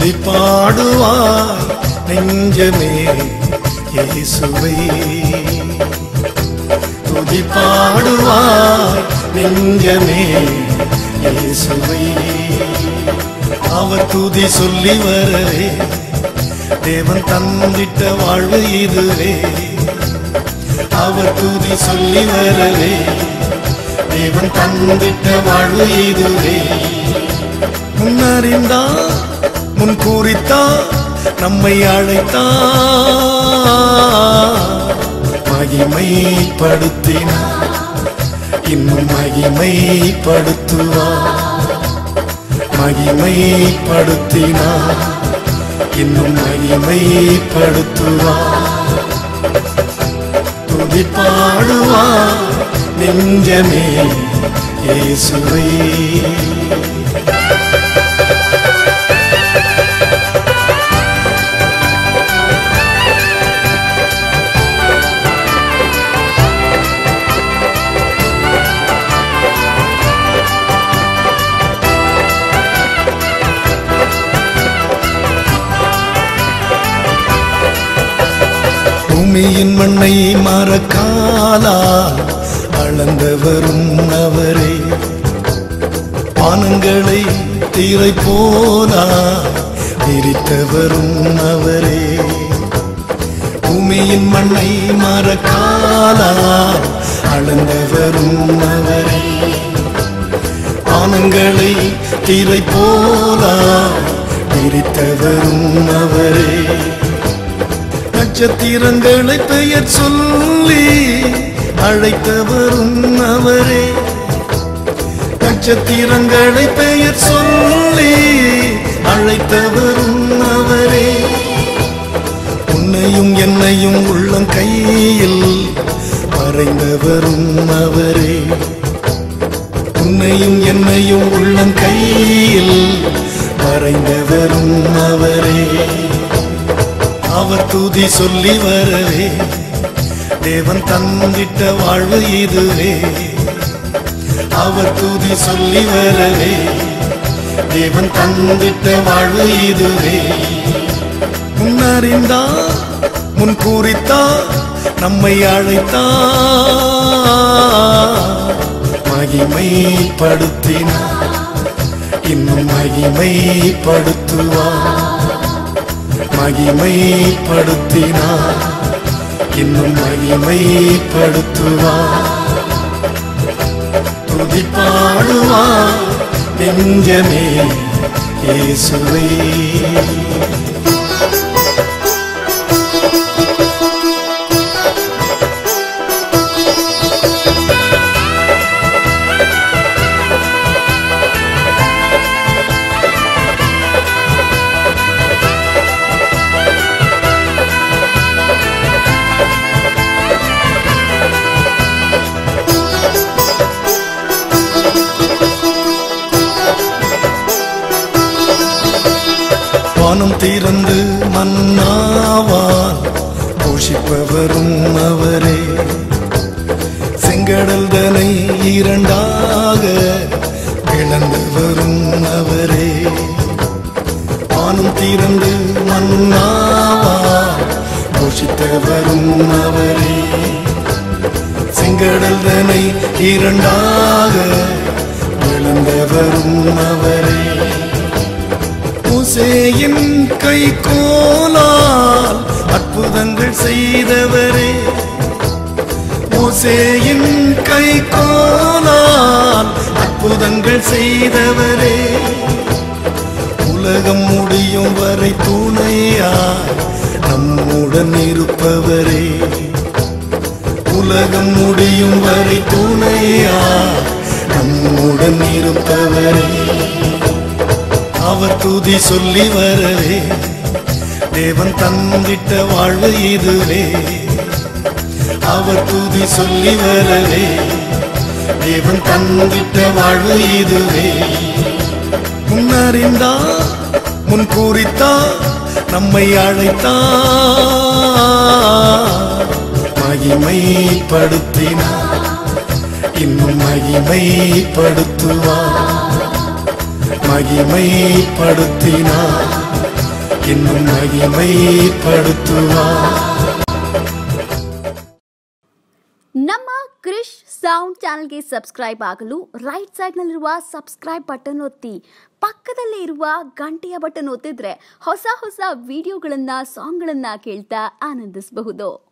துதி பாடுவாய் நெஞ்சமே இயேசுவை துதி பாடுவாய் நெஞ்சமே இயேசுவை அவர் துதி சொல்லி வரவே தேவன் தந்திட்ட வாழ்வு இதுவே அவர் துதி சொல்லி வரவே தேவன் தந்திட்ட வாழ்வு இதுவே முன்னறிந்தா முன் கூறித்தா நம்மை அழைத்தா மகிமைப்படுத்தினா இன்னும் மகிமைப்படுத்துவா மகிமைப்படுத்தினா இன்னும் மகிமைப்படுத்துவா துதி பாடுவா நெஞ்சமே இயேசுவே பூமியின் மண்ணை மறக்காலா அளந்தவரும் அவரே பானங்களை தீரை போலா விரித்தவரும் அவரே பூமியின் மண்ணை மறக்காலா அளந்தவரும் அவரே பானங்களை தீரை போலா விரித்தவரும் அவரே நட்சத்திரங்களை பெயர் சொல்லி அழைத்தவரும் அவரே நட்சத்திரங்களை பெயர் சொல்லி அழைத்தவரும் அவரே உன்னையும் என்னையும் உள்ளம் கையில் வரைந்தவரும் அவரே உன்னையும் என்னையும் உள்ளம் கையில் வரைந்தவரும் அவரே அவர் துதி சொல்லி வரவே தேவன் தந்திட்ட வாழ்வு இதுவே அவர் துதி சொல்லி வரவே தேவன் தந்திட்ட வாழ்வு இதுவே முன்னறிந்தா முன் கூறித்தா நம்மை அழைத்தா மகிமைப்படுத்தினா இன்னும் மகிமைப்படுத்துவா மகிமைப்படுத்தினா இன்னும் மகிமைப்படுத்துவா துதி பாடுவா நெஞ்சமே இயேசுவே வானம் திறந்து மன்னாவால் போஷிப்பவரும் அவரே செங்கடல் தனை இரண்டாக இழந்தவரும் அவரே வானம் திறந்து மன்னாவால் போஷித்தவரும் அவரே செங்கடல் தனை இரண்டாக இழந்தவரும் அவரே மூசேயின் கை கோலால் அற்புதங்கள் செய்தவரே மூசேயின் கை கோலால் அற்புதங்கள் செய்தவரே உலகம் முடியும் வரை துணையா நம்முடன் இருப்பவரே உலகம் முடியும் வரை துணையா நம்முடன் இருப்பவரே அவர் துதி சொல்லி வரவே தேவன் தந்திட்ட வாழ்வு இதுவே அவர் துதி சொல்லி வரவே தேவன் தந்திட்ட வாழ்வு இதுவே முன்னறிந்தா முன் கூறித்தா நம்மை அழைத்தா மகிமைப்படுத்தினா இன்னும் மகிமைப்படுத்துவா மகிமைப்படுத்தினா இன்னும் மகிமைப்படுத்துவார் ನಮ್ಮ ಕ್ರಿಶ್ ಸೌಂಡ್ ಚಾನಲ್ಗೆ ಸಬ್ಸ್ಕ್ರೈಬ್ ಆಗಲು ರೈಟ್ ಸೈಡ್ನಲ್ಲಿರುವ ಸಬ್ಸ್ಕ್ರೈಬ್ ಬಟನ್ ಒತ್ತಿ ಪಕ್ಕದಲ್ಲೇ ಇರುವ ಗಂಟೆಯ ಬಟನ್ ಒತ್ತಿದ್ರೆ ಹೊಸ ಹೊಸ ವಿಡಿಯೋಗಳನ್ನ ಸಾಂಗ್ಗಳನ್ನ ಕೇಳ್ತಾ ಆನಂದಿಸಬಹುದು